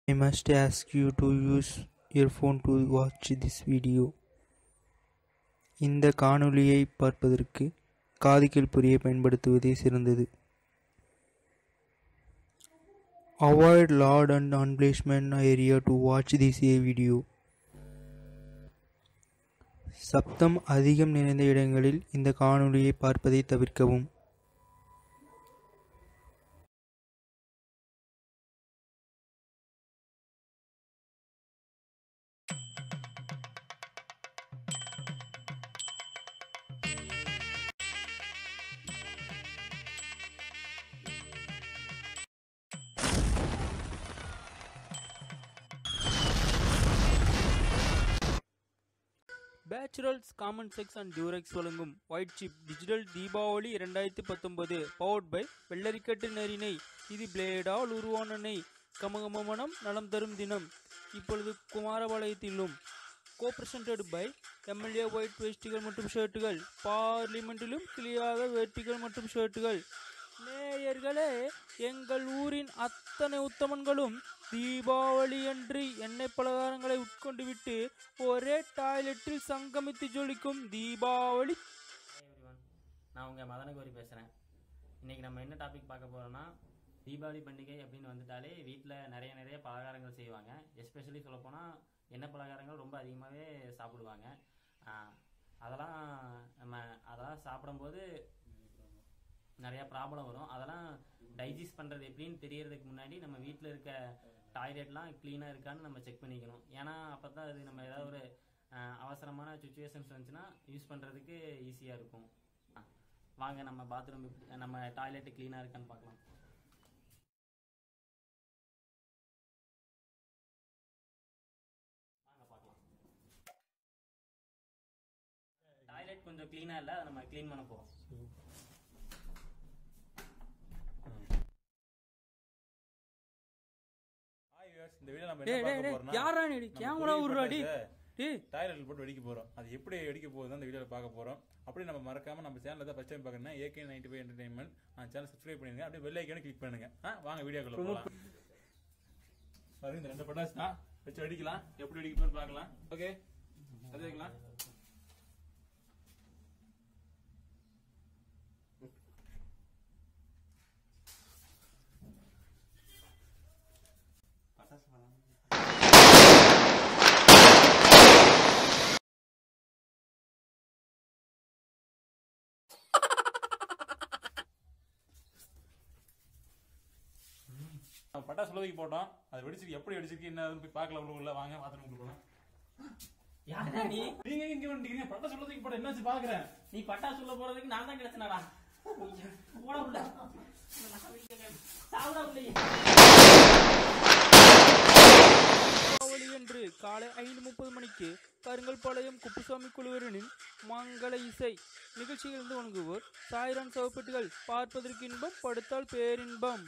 I must ask you to use your phone to watch this video. இந்த காணொளியை பார்ப்பதற்கு காது கேள்பொறியை பயன்படுத்துவதே சிறந்தது Avoid loud and unpleasant area to watch this video. சப்தம் அதிகம் நிறைந்த இடங்களில் இந்த காணொளியை பார்ப்பதை தவிர்க்கவும் பேச்சுரல்ஸ் காமன் செக்ஸ் அண்ட் டியூரெக்ஸ் வழங்கும் ஒயிட் சிப் டிஜிட்டல் தீபாவளி இரண்டாயிரத்தி பத்தொன்பது பவர்ட் பை வெள்ளரிக்கட்டு நெறினை இது பிளேடால் உருவான நெய் கமகமனம் நலம் தரும் தினம் இப்பொழுது குமாரபாளையத்திலும் co presented by MLA white வேஷ்டிகள் மற்றும் ஷர்ட்டுகள் பார்லிமெண்டிலும் கிளியாத வேட்டிகள் மற்றும் ஷர்ட்டுகள் நேயர்களே எங்கள் ஊரின் அத்தனை உத்தமன்களும் தீபாவளி அன்று எண்ணெய் பலகாரங்களை உட்கொண்டு விட்டு ஒரே டாய்லெட்டில் சங்கமித்து ஜொலிக்கும் தீபாவளி Hi everyone. நான் உங்கள் மதனகோரி பேசுகிறேன் இன்றைக்கி நம்ம என்ன டாபிக் பார்க்க போகிறோம்னா தீபாவளி பண்டிகை அப்படின்னு வந்துட்டாலே வீட்டில் நிறைய நிறைய பலகாரங்கள் செய்வாங்க எஸ்பெஷலி சொல்லப்போனால் எண்ணெய் பலகாரங்கள் ரொம்ப அதிகமாகவே சாப்பிடுவாங்க ஆஹ், அதெல்லாம் நம்ம அதெல்லாம் சாப்பிடும்போது நிறையா ப்ராப்ளம் வரும் அதெல்லாம் டைஜஸ்ட் பண்ணுறது எப்படின்னு தெரியறதுக்கு முன்னாடி நம்ம வீட்டில் இருக்க டாய்லெட்லாம் க்ளீனாக இருக்கான்னு நம்ம செக் பண்ணிக்கணும் ஏன்னா அப்போ தான் அது நம்ம ஏதாவது ஒரு ஆஹ், அவசரமான சுச்சுவேஷன்ஸ் வந்துச்சுன்னா யூஸ் பண்ணுறதுக்கு ஈஸியாக இருக்கும் ஆ, வாங்க நம்ம பாத்ரூம் நம்ம டாய்லெட் க்ளீனாக இருக்கான்னு பார்க்கலாம் வாங்க பார்க்கலாம் டாய்லெட் கொஞ்சம் க்ளீனாக இல்லை அதை நம்ம க்ளீன் பண்ண போகிறோம் ஹாய் viewers. இந்த வீடியோ நம்ம டேய் என்ன டேய் பார்க்க டேய் போறோம்னா யாரா நீ நம்ம கேமரா குருவி உருடா டேய் பட்டாசை டேய் டாய்லெட்ல போட்டு வெடிக்க போறோம் அது எப்படி வெடிக்க போகுது அந்த வீடியோல பார்க்க போறோம் அப்படியே நம்ம மறக்காம நம்ம சேனல்ல தான் ஃபர்ஸ்ட் டைம் பார்க்கணும்னா ஏகே நைன்டி ஃபைவ் என்டர்டைன்மெண்ட் அந்த சேனல் சப்ஸ்கிரைப் பண்ணிருங்க அப்படியே பெல் ஐக்கான கிளிக் பண்ணுங்க ஆ, வாங்க வீடியோக்குள்ள போகலாம் பாருங்க இந்த ரெண்டு பட்டாசு தான் வச்சு வெடிக்கலாம் எப்படி வெடிக்க போகுது பார்க்கலாம் ஓகே அது வைக்கலாம் நம்ம பட்டாசு உள்ள தூக்கி போட்டோம் அது வெடிச்சிருக்கு எப்படி வெடிச்சிருக்கு என்ன ஏதுன்னு போய் பார்க்கலாம் உள்ள உள்ள வாங்க பாத்ரூம் போகலாம் யாரா நீ நீங்க எங்க இங்க வந்துட்டீங்க பட்டாசு உள்ள தூக்கி போட என்னாச்சு பாக்குறேன் நீ பட்டாசு உள்ள போகிறதுக்கு நான் தான் கிடச்சினாடா போட உள்ள சாவுடா உள்ளே தீபாவளி அன்று காலை ஐந்து முப்பது மணிக்கு கருங்கல்பாளையம் குப்புசாமி குழுவினரின் மங்கள இசை நிகழ்ச்சியிலிருந்து வணங்குவோர் சாய்ரான் சவப்பெட்டிகள் பார்ப்பதற்கு இன்பம் படுத்தால் பேரின்பம்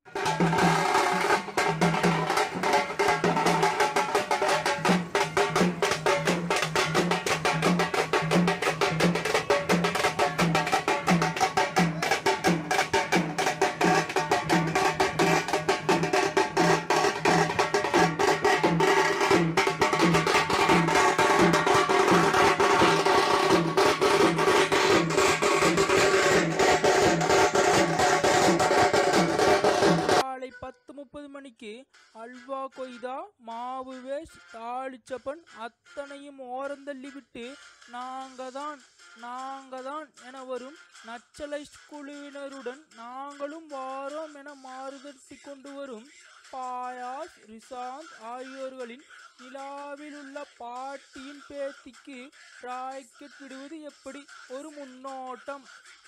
காலை பத்து முப்பது மணிக்கு அல்வா கொய்தா மாவு வேஷ் தாளிச்சப்பன் அத்தனையும் ஓரந்தள்ளி விட்டு நாங்க தான் நாங்க தான் என வரும் நச்சலைஸ்ட் குழுவினருடன் நாங்களும் வாரோம் என மாறுதட்டி கொண்டு வரும் பாயாஸ் ரிசாந்த் ஆகியோர்களின் நிலாவில் உள்ள பாட்டியின் பேத்திக்கு ராக்கெட் விடுவது எப்படி ஒரு முன்னோட்டம்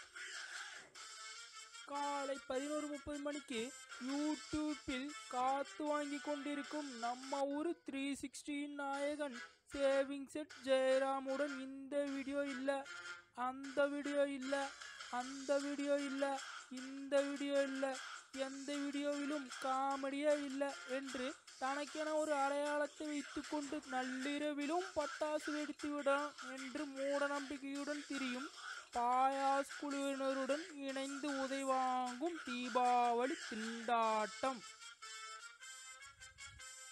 காலை பதினோரு முப்பது மணிக்கு யூடியூப்பில் காத்து வாங்கி கொண்டிருக்கும் நம்ம ஊர் த்ரீ சிக்ஸ்டியின் நாயகன் சேவிங் செட் ஜெயராமுடன் இந்த வீடியோ இல்லை அந்த வீடியோ இல்லை அந்த வீடியோ இல்லை இந்த வீடியோ இல்லை எந்த வீடியோவிலும் காமெடியே இல்லை என்று தனக்கென ஒரு அடையாளத்தை வைத்துக்கொண்டு நள்ளிரவிலும் பட்டாசு வெடித்துவிடும் என்று மூட நம்பிக்கையுடன் திரியும் பாயாஸ் குழுவினருடன் இணைந்து உதை வாங்கும் தீபாவளி திண்டாட்டம்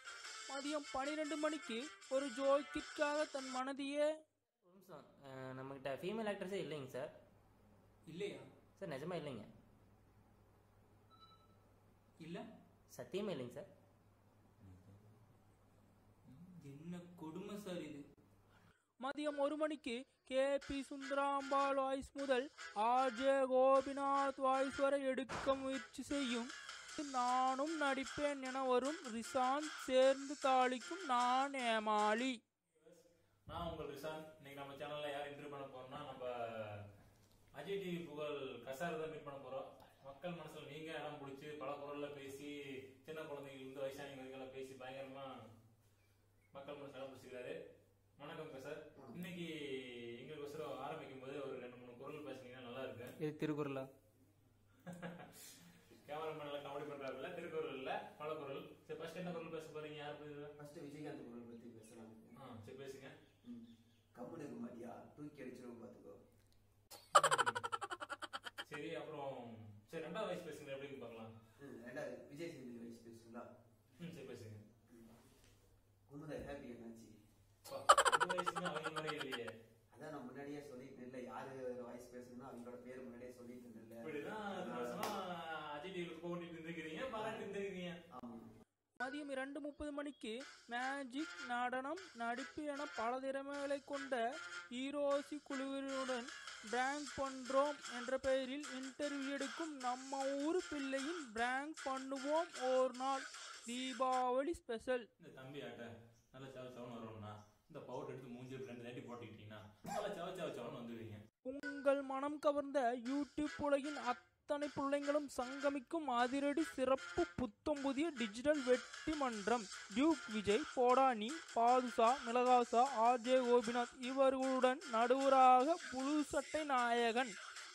மதியம் பனிரெண்டு மணிக்கு ஒரு ஜோக்கிற்காக தன் மனதையே ஒரு நிமிஷம் அஹ், நம்மக்கிட்ட ஃபீமேல் ஆக்ட்ரஸே இல்லைங்க சார் இல்லையா சார் நிஜமா இல்லைங்க இல்லை சத்தியமே இல்லைங்க சார் என்ன கொடுமை சார் இது மதியம் ஒரு மணிக்கு கே பி சுந்தராம்பாள் வாய்ஸ் முதல் ஆர்ஜே கோபிநாத் வாய்ஸ் வரை எடுக்க முயற்சி செய்யும் நானும் நடிப்பேன் என வரும் ரிசாந்த் சேர்ந்து தாளிக்கும் நான் ஏமாளி நான் உங்கள் ரிசான் இன்னைக்கு நம்ம சேனல்ல யார் இன்டர்வியூ பண்ண போறோம்னா நம்ம அஜய் டிவி புகழ் கசார் தான் மீட் பண்ண போறோம் மக்கள் மனசுல நீங்க இடம் பிடிச்சி பல குரல்ல பேசி சின்ன குழந்தைங்க இருந்து வயசானவங்க வரைக்கும் எல்லாம் பேசி பயங்கரமா மக்கள் மனசு இடம் பிடிச்சிக்கிறாரு வணக்கம் கசார் இன்னைக்கு எங்களுக்கு ஒசரம் ஆரம்பிக்கும் போது ஒரு ரெண்டு மூணு குரல் பேசுனீங்கன்னா நல்லா இருக்கு இது திருக்குறளா கேமராமேன் எல்லாம் காமெடி பண்றாருல்ல திருக்குறள் இல்ல பல குரல் சரி ஃபர்ஸ்ட் என்ன குரல் பேச போறீங்க யார் பேசுறா ஃபர்ஸ்ட் விஜயகாந்த் குரல் பத்தி பேசலாம் ஆ சரி பேசுங்க கம்முனு இருக்க மாட்டியா தூக்கி அடிச்சிருவோம் பாத்துக்கோ சரி அப்புறம் சரி ரெண்டாவது வயசு பேசுங்க எப்படின்னு பார்க்கலாம் ம், ரெண்டாவது விஜய் சேதுபதி வயசு பேசுங்களா ம் சரி பேசுங்க குமுத ஹாப்பி என்னாச்சு அப்பா, இந்த வயசுக்கு அவங்க மாதிரி இல்லையே அதான் நான் முன்னாடியே சொல்லிட்டு இல்லை யாரு வாய்ஸ் பேசணும்னா அவங்களோட பேர் முன்னாடியே சொல்லிட்டு இருந்தேன்ல இப்படிதான் அது வருஷமா அஜய் டிவிக்கு போட்டிட்டு இருந்துக்கிறீங்க பாராட்டி இருந்துக்கிறீங்க ஆமா மதியம் இரண்டு முப்பது மணிக்கு மேஜிக் நடனம் நடிப்பு என பல திறமைகளை கொண்ட ஹீரோசி குழுவினருடன் பிராங்க் பண்றோம் என்ற பெயரில் இன்டர்வியூ எடுக்கும் நம்ம ஊர் பிள்ளையின் பிராங்க் பண்ணுவோம் ஒரு நாள் தீபாவளி ஸ்பெஷல் இந்த தம்பி ஆட்ட நல்லா சவ சவன் வரும்னா இந்த பவுடர் எடுத்து மூஞ்சி ரெண்டு தாட்டி போட்டுக்கிட்டீங்கன்னா நல்லா சவ சவ சவன் வந்துடுவீங்க உங்கள் மனம் கவர்ந்த யூடியூப் உலகின் அத்தனை பிள்ளைங்களும் சங்கமிக்கும் அதிரடி சிறப்பு புத்தம் புதிய டிஜிட்டல் வெற்றி மன்றம் டியூக் விஜய் போடானி பாதுஷா மிளகாசா ஆர்ஜே கோபிநாத் இவர்களுடன் நடுவராக புழு சட்டை நாயகன்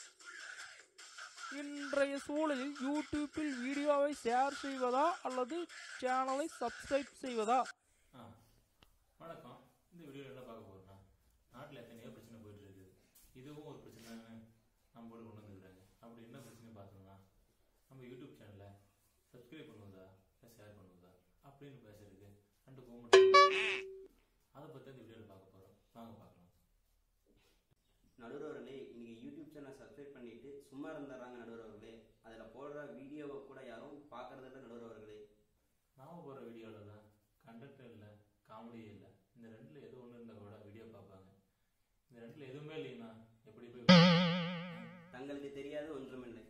இன்றைய சூழலில் யூடியூப்பில் வீடியோவை ஷேர் செய்வதா அல்லது சேனலை சப்ஸ்கிரைப் செய்வதா ஆ வணக்கம் இந்த வீடியோவில் என்ன பார்க்க போறோம்னா நாட்டில் எத்தனையோ பிரச்சனை போயிட்டு இருக்குது இதுவும் ஒரு பிரச்சனைன்னு நம்ம போட்டு கொண்டு வந்துருக்காங்க அப்படி என்ன பிரச்சனை பார்த்தோம்னா நம்ம யூடியூப் சேனலை சப்ஸ்கிரைப் பண்ணுவதா இல்லை ஷேர் பண்ணுவதா அப்படின்னு பேசுறதுக்கு ரெண்டு கோமெண்ட் அதை பற்றி இந்த வீடியோவில் பார்க்க போகிறோம் வாங்க பார்க்கலாம் நடுவர்களே இன்னைக்கு யூடியூப் சேனல் சப்ஸ்கிரைப் பண்ணிட்டு சும்மா இருந்துடுறாங்க நடுவர்களே அதில் போடுற வீடியோவை கூட யாரும் பார்க்கறது இல்லை நடுவர்களே நாம போகிற வீடியோவில் தான் கண்டென்ட்டும் இல்லை காமெடியும் இல்லை இந்த ரெண்டில் எது ஒன்று இருந்தால் கூட வீடியோ பார்ப்பாங்க இந்த ரெண்டில் எதுவுமே இல்லைன்னா எப்படி போய் தங்களுக்கு தெரியாது ஒன்றுமில்லை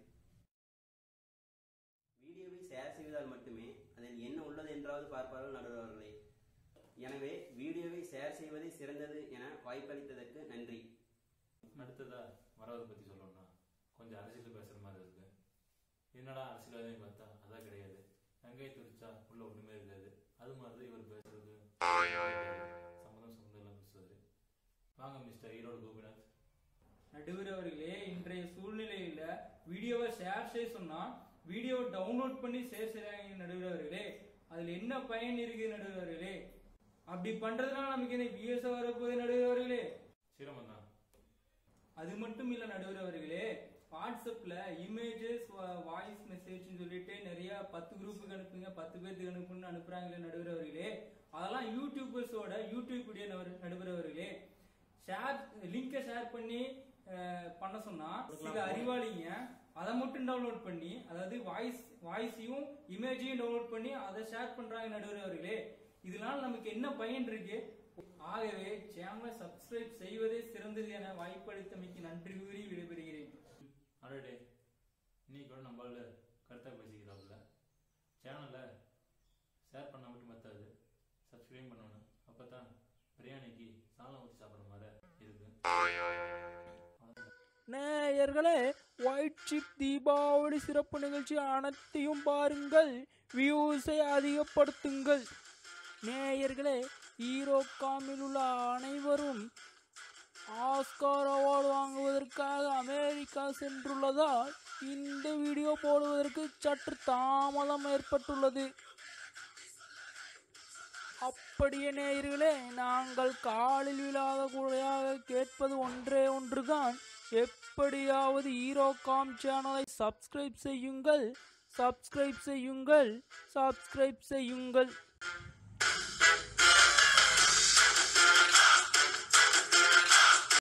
வீடியோவை ஷேர் செய்வதால் மட்டுமே அதில் என்ன உள்ளது என்றாவது பார்ப்பார்கள் நடுவர்களே எனவே வீடியோவை ஷேர் செய்வதே சிறந்தது என வாய்ப்பளித்ததற்கு நன்றி அடுத்ததா வரவதை பற்றி சொல்லணும்னா கொஞ்சம் அரசியல் பேசுகிற மாதிரி இருக்கு என்னடா அரசியல்வாதி பார்த்தா அதான் கிடையாது வெங்காயத்தை உரிச்சா உள்ள ஒன்றுமே இருக்காது அது மாதிரி தான் இவர் பேசுறது சம்மந்தம் சம்மந்தம் எல்லாம் பேசுவாரு வாங்க மிஸ்டர் ஈரோடு கோபிநாத் நடுவர் அவர்களே இன்றைய சூழ்நிலையில வீடியோவை ஷேர் செய்ய சொன்னா வீடியோவை டவுன்லோட் பண்ணி ஷேர் செய்றாங்க நடுவர் அவர்களே அதுல என்ன பயன் இருக்கு நடுவர் அவர்களே அப்படி பண்றதுனால நமக்கு என்ன விஎஸ் வரப்போகுது நடுவர் அவர்களே சிரமம் தான் அது மட்டும் இல்ல நடுவர் அவர்களே வாட்ஸ்அப்ல இமேஜஸ் வாய்ஸ் மெசேஜ்னு சொல்லிட்டு நிறைய பத்து குரூப்புக்கு அனுப்புங்க பத்து பேர்த்துக்கு அனுப்புன்னு அனுப்புறாங்களே நடுவர் அவர்களே அதெல்லாம் யூடியூபர்ஸோட யூடியூப் உடைய நடுவர் நடுவர் அவர்களே ஷேர் லிங்கை ஷேர் பண்ணி அஹ், பண்ண சொன்னா சில அறிவாளிங்க அதை மட்டும் டவுன்லோட் பண்ணி அதாவது வாய்ஸ் வாய்ஸையும் இமேஜையும் டவுன்லோட் பண்ணி அதை ஷேர் பண்றாங்க நடுவர் அவர்களே இதனால நமக்கு என்ன பயன் இருக்கு ஆகவே சேனலை சப்ஸ்கிரைப் செய்வதே சிறந்தது என வாய்ப்பளித்தமைக்கு நன்றி கூறி விடைபெறுகிறேன் அடடே இன்னைக்கு கூட நம்மளால கருத்தாக பேசிக்கிறாப்புல சேனலை ஷேர் பண்ண மட்டும் பத்தாது சப்ஸ்கிரைப் பண்ணணும் அப்போ தான் பிரியாணிக்கு சாதம் ஊற்றி சாப்பிட்ற மாதிரி இருக்கு நேயர்களே ஒயிட் சிப் தீபாவளி சிறப்பு நிகழ்ச்சி அனைத்தையும் பாருங்கள் வியூஸை அதிகப்படுத்துங்கள் நேயர்களே ஈரோக்காமில் உள்ள அனைவரும் ஆஸ்கார் அவார்டு வாங்குவதற்காக அமெரிக்கா சென்றுள்ளதால் இந்த வீடியோ போடுவதற்கு சற்று தாமதம் ஏற்பட்டுள்ளது அப்படியே நேயர்களே நாங்கள் காலில் விழாத குறையாக கேட்பது ஒன்றே ஒன்றுதான் எப்படியாவது ஈரோகாம் சேனலை சப்ஸ்கிரைப் செய்யுங்கள் சப்ஸ்கிரைப் செய்யுங்கள் சப்ஸ்கிரைப் செய்யுங்கள்